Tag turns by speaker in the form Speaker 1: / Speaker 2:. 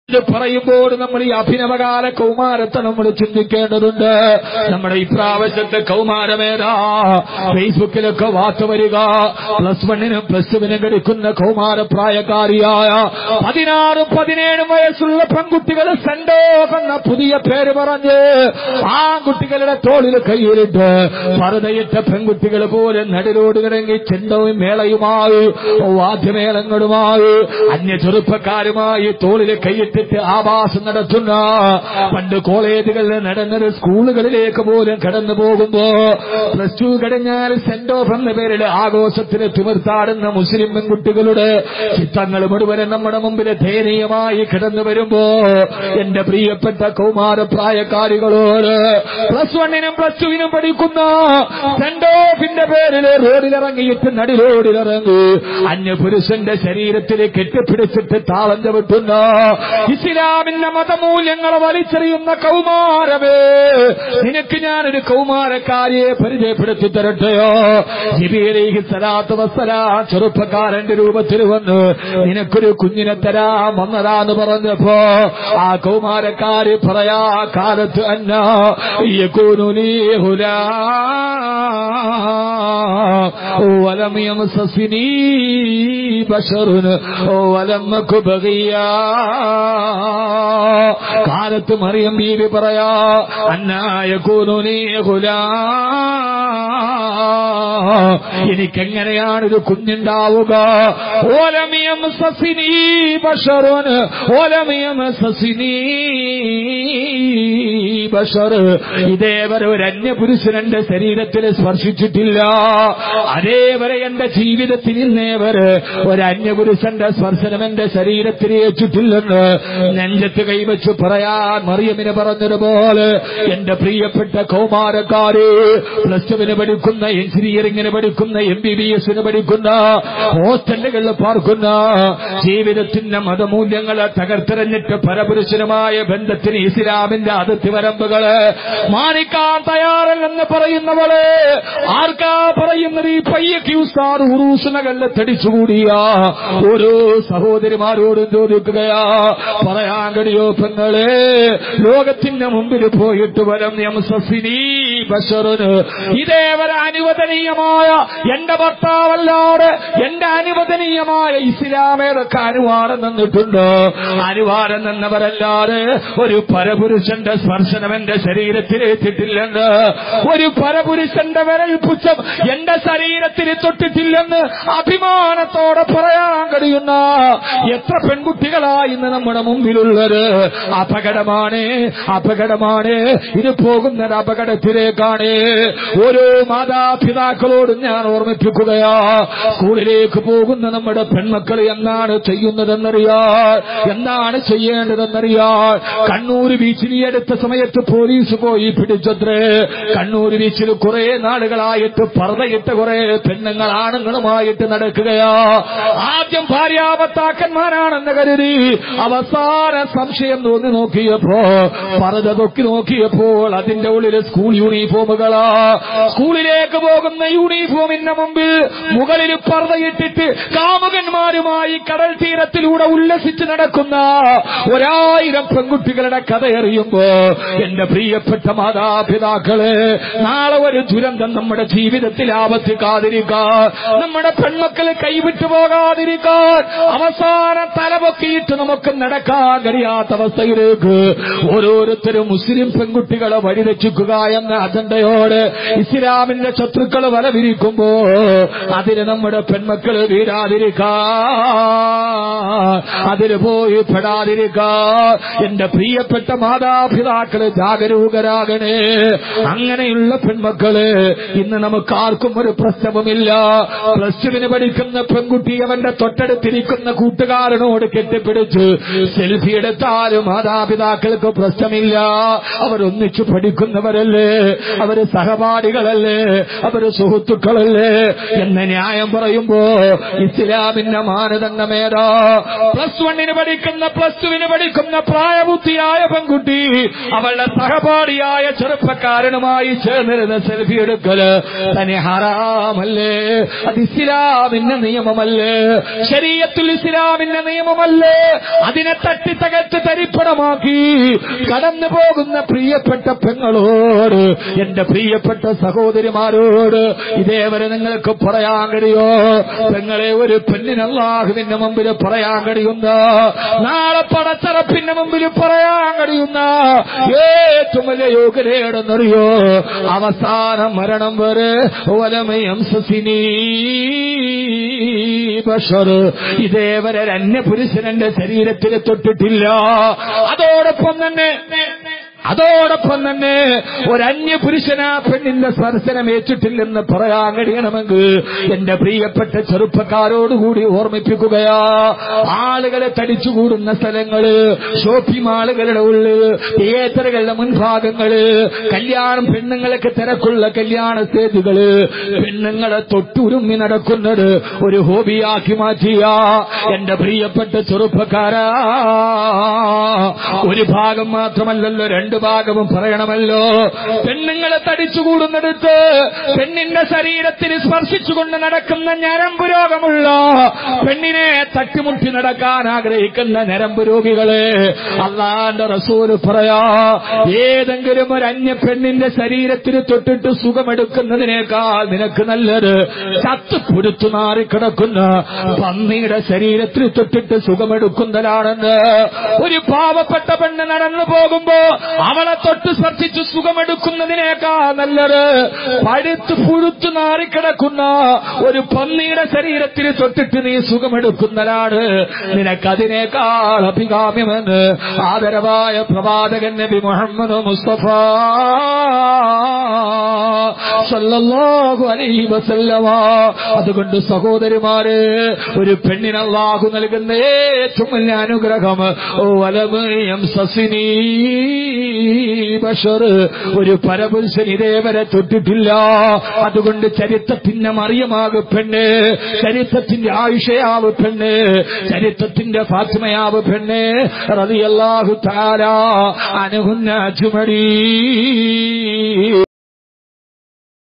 Speaker 1: ഇത് പറയുമ്പോൾ നമ്മൾ ഈ അഭിനവകാല കൗമാരത്തെ നമ്മൾ ചിന്തിക്കേണ്ടതുണ്ട് നമ്മുടെ ഇപ്രാവശ്യത്തെ കൗമാരമേതാ ഫേസ്ബുക്കിലൊക്കെ വാർത്ത വരിക പ്ലസ് വണ്ണിനും പ്ലസ് ടുവിനും കിടക്കുന്ന കൗമാരപ്രായക്കാരിയായ പതിനാറും പതിനേഴും വയസ്സുള്ള പെൺകുട്ടികൾ സെന്റ് ഓഫ് എന്ന പുതിയ പേര് പറഞ്ഞ് ആൺകുട്ടികളുടെ തോളിൽ കൈയിലിട്ട് പറുതയിട്ട പെൺകുട്ടികൾ പോലെ നടുരോട് കിടങ്ങി ചെണ്ടവും മേളയുമായി വാദ്യമേളങ്ങളുമായി അന്യ ചെറുപ്പക്കാരുമായി തോളിൽ കൈയിട്ടിട്ട് ആവാസം നടത്തുന്ന പണ്ട് കോളേജുകളിൽ നടന്നത് സ്കൂളുകളിലേക്ക് പോലും കടന്നു പോകുമ്പോ പ്ലസ് ടു കഴിഞ്ഞാൽ സെന്റ് ഓഫ് എന്ന പേരിൽ ആഘോഷത്തിന് തിമിർത്താടുന്ന മുസ്ലിം പെൺകുട്ടികളുടെ ചിത്രങ്ങൾ മുഴുവനും നമ്മുടെ മുമ്പിൽ ദയനീയമായി കിടന്നു വരുമ്പോ എന്റെ പ്രിയപ്പെട്ട കൗമാരപ്രായക്കാരികളോട് പ്ലസ് വണ്ണിനും പ്ലസ് ടുവിനും പഠിക്കുന്ന സെന്റ് ഓഫിന്റെ പേരിൽ റോഡിലിറങ്ങിയിട്ട് നടിറോഡിലിറങ്ങി അന്യപുരുഷന്റെ ശരീരത്തിൽ കെട്ടിപ്പിടിച്ചിട്ട് താളം ചവിട്ടുന്ന ഇസ്ലാമിന്റെ മതമൂല്യങ്ങളെ വലിച്ചെറിയുന്ന കൗമാരമേ നിനക്ക് ഞാനൊരു കൗമാരക്കാരിയെ പരിചയപ്പെടുത്തി തരട്ടെയോ ജിബിയിലേക്ക് സലാത്ത് വസ്സലാ ചെറുപ്പക്കാരന്റെ രൂപത്തിൽ വന്ന് നിനക്കൊരു കുഞ്ഞിനെ തരാൻ വന്നതാന്ന് പറഞ്ഞപ്പോ ആ കൗമാരക്കാര് പറയാ കാലത്ത് അന്ന യകൂനുലീ ഹുലാ ولم يمسسني بشر ولم أك بغيا കാലത്ത് മറിയം ബീവി പറയാ അന്നായക്കൂനുനീ ഹുലാ എനിക്കെങ്ങനെയാണ് ഒരു കുഞ്ഞുണ്ടാവുക ഓലമിയം സസിനീ ബഷറുന് ഓലമിയം സസിനീ ബഷർ ഇതേവരെ ഒരു അന്യപുരുഷനെന്റെ ശരീരത്തിൽ സ്പർശിച്ചിട്ടില്ല അതേവരെ എന്റെ ജീവിതത്തിൽ ഇന്നേവരെ ഒരു അന്യപുരുഷന്റെ സ്പർശനം എന്റെ ശരീരത്തിൽ ഏറ്റിട്ടില്ലെന്ന് നെഞ്ചത്ത് കൈവച്ച് പറയാൻ മറിയമിന് പറഞ്ഞതുപോലെ എന്റെ പ്രിയപ്പെട്ട കൗമാരക്കാര് പ്ലസ് ടുവിന് പഠിക്കുന്ന എഞ്ചിനീയറിംഗിന് പഠിക്കുന്ന എം ബി ബി എസിന് പഠിക്കുന്ന ഹോസ്റ്റലുകളിൽ പാർക്കുന്ന ജീവിതത്തിന്റെ മതമൂല്യങ്ങളെ തകർത്തെറിഞ്ഞിട്ട് പരപുരുഷനുമായ ബന്ധത്തിന് ഇസ്ലാമിന്റെ അതിർത്തി വരമ്പുകള് മാനിക്കാൻ തയ്യാറല്ലെന്ന് പറയുന്നവള് ആർക്കാ പറയുന്നത് ഈ പയ്യക്ക് ഉസ്താദ് ഉറൂസിനകല്ല് തടിച്ചുകൂടിയ ഓരോ സഹോദരിമാരോടും ചോദിക്കുകയാ പറയാൻ കഴിയോ പെങ്ങളെ ലോകത്തിന്റെ മുമ്പിൽ പോയിട്ട് വരം യംസസിനീ ബഷറിന് ഇതേവരെ അനുവദനീയമായ എന്റെ ഭർത്താവല്ലാതെ എന്റെ അനുവദനീയമായ ഇസ്ലാമേതൊക്കെ അനുവാദം തന്നിട്ടുണ്ട് അനുവാദം തന്നവരല്ലാതെ ഒരു പരപുരുഷന്റെ സ്പർശനം എന്റെ ശരീരത്തിലേറ്റിട്ടില്ലെന്ന് ഒരു പരപുരുഷന്റെ വിരൽ പുച്ഛം എന്റെ ശരീരത്തിൽ തൊട്ടിട്ടില്ലെന്ന് അഭിമാനത്തോടെ പറയാൻ കഴിയുന്ന എത്ര പെൺകുട്ടികളാ ഇന്ന് നമ്മുടെ മുമ്പിലുള്ളത് അപകടമാണ് അപകടമാണ് ഇത് പോകുന്നത് അപകടത്തിലേക്കാണ് ഓരോ മാതാപിതാക്കളോടും ഞാൻ ഓർമ്മിപ്പിക്കുകയാ സ്കൂളിലേക്ക് പോകുന്ന നമ്മുടെ പെൺമക്കൾ എന്താണ് ചെയ്യുന്നതെന്നറിയാ എന്താണ് ചെയ്യേണ്ടതെന്നറിയാ കണ്ണൂർ ബീച്ചിൽ ഈ അടുത്ത സമയത്ത് പോലീസ് പോയി പിടിച്ചത്രേ കണ്ണൂർ ബീച്ചിൽ കുറെ നാളുകളായിട്ട് പറതയിട്ട് കുറെ പെണ്ണുങ്ങൾ ആണുങ്ങളുമായിട്ട് നടക്കുകയാ ആദ്യം ഭാര്യാഭർത്താക്കന്മാരാണെന്ന് കരുതി അവസാന സംശയം തോന്നി നോക്കിയപ്പോ പറത തൊക്കി നോക്കിയപ്പോൾ അതിന്റെ ഉള്ളിൽ സ്കൂൾ യൂണിഫോമുകളാ സ്കൂളിലേക്ക് പോകുന്ന യൂണിഫോമിന്റെ മുമ്പിൽ മുകളിൽ പറതയിട്ടിട്ട് കാമുകന്മാരുമായി കടൽ തീരത്തിലൂടെ ഉല്ലസിച്ച് നടക്കുന്ന ഒരായിരം പെൺകുട്ടികളുടെ കഥ എറിയുമ്പോ എന്റെ പ്രിയപ്പെട്ട മാതാപിതാക്കളെ നാളെ ഒരു ദുരന്തം നമ്മുടെ ജീവിതത്തിൽ ആപത്തിക്കാതിരിക്കാൻ നമ്മുടെ പെൺമക്കളെ കൈവിട്ടു പോകാതിരിക്കാൻ അവസാനം തലപൊക്കിയിട്ട് നമുക്ക് നടക്കാൻ കഴിയാത്ത അവസ്ഥയിലേക്ക് ഓരോരുത്തരും മുസ്ലിം പെൺകുട്ടികളെ വഴിതെച്ചിക്കുക എന്ന അജണ്ടയോട് ഇസ്ലാമിന്റെ ശത്രുക്കൾ വലവിരിക്കുമ്പോ അതിന് നമ്മുടെ പെൺമക്കൾ വീഴാതിരിക്കാൻ അതിന് പോയി പെടാതിരിക്കാൻ എന്റെ പ്രിയപ്പെട്ട മാതാപിതാക്കള് ജാഗരൂകരാകണേ അങ്ങനെയുള്ള പെൺമക്കള് ഇന്ന് നമുക്ക് ആർക്കും ഒരു പ്രശ്നവുമില്ല പ്ലസ് ടുവിന് പഠിക്കുന്ന പെൺകുട്ടി അവന്റെ തൊട്ടടുത്തിരിക്കുന്ന കൂട്ടുകാരനോട് കെട്ടിപ്പിടിച്ച് സെൽഫി എടുത്താലും മാതാപിതാക്കൾക്ക് പ്രശ്നമില്ല അവരൊന്നിച്ചു പഠിക്കുന്നവരല്ലേ അവര് സഹപാഠികളല്ലേ അവര് സുഹൃത്തുക്കളല്ലേ എന്ന ന്യായം പറയുമ്പോ ഇസ്ലാമിന്റെ മാനദണ്ഡമേതാ പ്ലസ് വണ്ണിന് പഠിക്കുന്ന പ്ലസ് ടുവിന് പഠിക്കുന്ന പ്രായബുദ്ധിയായ പെൺകുട്ടി അവളുടെ സഹപാഠിയായ ചെറുപ്പക്കാരനുമായി ചേർന്നിരുന്ന സെൽഫി എടുക്കല് തനി ഹറാമല്ലേ അത് ഇസ്ലാമിന്റെ നിയമമല്ലേ ശരീരത്തിൽ ഇസ്ലാമിന്റെ നിയമമല്ലേ അതിനെ തട്ടി തകർത്ത് തരിപ്പണമാക്കി കടന്നു പോകുന്ന പ്രിയപ്പെട്ട പെങ്ങളോട് എന്റെ പ്രിയപ്പെട്ട സഹോദരിമാരോട് ഇതേവരെ നിങ്ങൾക്ക് പറയാൻ കഴിയോ പെങ്ങളെ ഒരു പെണ്ണിന് അള്ളാഹുവിന്റെ മുമ്പിൽ പറയാൻ കഴിയുന്ന നാളെ പടച്ചറപ്പിന്റെ മുമ്പിൽ പറയാൻ കഴിയുന്ന ഏറ്റവും വലിയ യോഗ്യതയുടെന്നറിയോ അവസാന മരണം വരെ വലമയം സസിനീ ബഷർ ഇതേവരെ ഒരു അന്യപുരുഷൻ എന്റെ ശരീരത്തിൽ തൊട്ടിട്ടില്ല അതോടൊപ്പം തന്നെ അതോടൊപ്പം തന്നെ ഒരു അന്യപുരുഷന പെണ്ണിന്റെ സ്പർശനം ഏറ്റിട്ടില്ലെന്ന് പറയാൻ കഴിയണമെങ്കിൽ എന്റെ പ്രിയപ്പെട്ട ചെറുപ്പക്കാരോടുകൂടി ഓർമ്മിപ്പിക്കുകയാ ആളുകളെ തടിച്ചുകൂടുന്ന സ്ഥലങ്ങള് ഷോപ്പിംഗ് മാളുകളുടെ ഉള്ളിൽ തിയേറ്ററുകളുടെ മുൻഭാഗങ്ങള് കല്യാണം പെണ്ണുങ്ങൾക്ക് തിരക്കുള്ള കല്യാണ സ്റ്റേജുകള് പെണ്ണുങ്ങളെ തൊട്ടുരുമ്മി നടക്കുന്നത് ഒരു ഹോബിയാക്കി മാറ്റിയ എന്റെ പ്രിയപ്പെട്ട ചെറുപ്പക്കാരാ ഒരു ഭാഗം മാത്രമല്ലല്ലോ രണ്ട് ഭാഗവും പറയണമല്ലോ പെണ്ണുങ്ങളെ തടിച്ചുകൂടുന്നിടത്ത് പെണ്ണിന്റെ ശരീരത്തിന് സ്പർശിച്ചുകൊണ്ട് നടക്കുന്ന ഞരമ്പ് രോഗമുള്ള പെണ്ണിനെ തട്ടിമുട്ടി നടക്കാൻ ആഗ്രഹിക്കുന്ന ഞരമ്പ് രോഗികളെ അള്ളാന്റെ റസൂല് പറയാ ഏതെങ്കിലും ഒരു അന്യ പെണ്ണിന്റെ ശരീരത്തിന് തൊട്ടിട്ട് സുഖമെടുക്കുന്നതിനേക്കാൾ നിനക്ക് നല്ലത് ചത്ത് പുരുത്തു മാറിക്കിടക്കുന്ന പന്നിയുടെ ശരീരത്തിൽ തൊട്ടിട്ട് സുഖമെടുക്കുന്നതാണെന്ന് ഒരു പാവപ്പെട്ട പെണ്ണ് നടന്നു പോകുമ്പോ അവളെ തൊട്ട് സ്പർശിച്ച് സുഖമെടുക്കുന്നതിനേക്കാൾ നല്ലത് പഴുത്ത് പുഴുത്തു നാറിക്കിടക്കുന്ന ഒരു പന്നിയുടെ ശരീരത്തിൽ തൊട്ടിട്ട് നീ സുഖമെടുക്കുന്നതാണ് നിനക്കതിനേക്കാൾ അഭികാമ്യമെന്ന് ആദരവായ പ്രവാചകൻ നബി മുഹമ്മദ് മുസ്തഫ സല്ലല്ലാഹു അലൈഹി വസല്ലമ അതുകൊണ്ട് സഹോദരിമാരെ ഒരു പെണ്ണിന് അല്ലാഹു നൽകുന്ന ഏറ്റവും വലിയ അനുഗ്രഹം ഓ വലമയം സസിനീ ബഷർ ഒരു പരപുരുഷൻ ഇതേവരെ തൊട്ടിട്ടില്ല അതുകൊണ്ട് ചരിത്രത്തിന്റെ മറിയമാകു പെണ്ണ് ചരിത്രത്തിന്റെ ആയുഷയാവ് പെണ്ണ് ചരിത്രത്തിന്റെ ഫാത്തിമയാവ് പെണ്ണ് റളിയല്ലാഹു തആല അനുഹുന്ന അജ്മരീ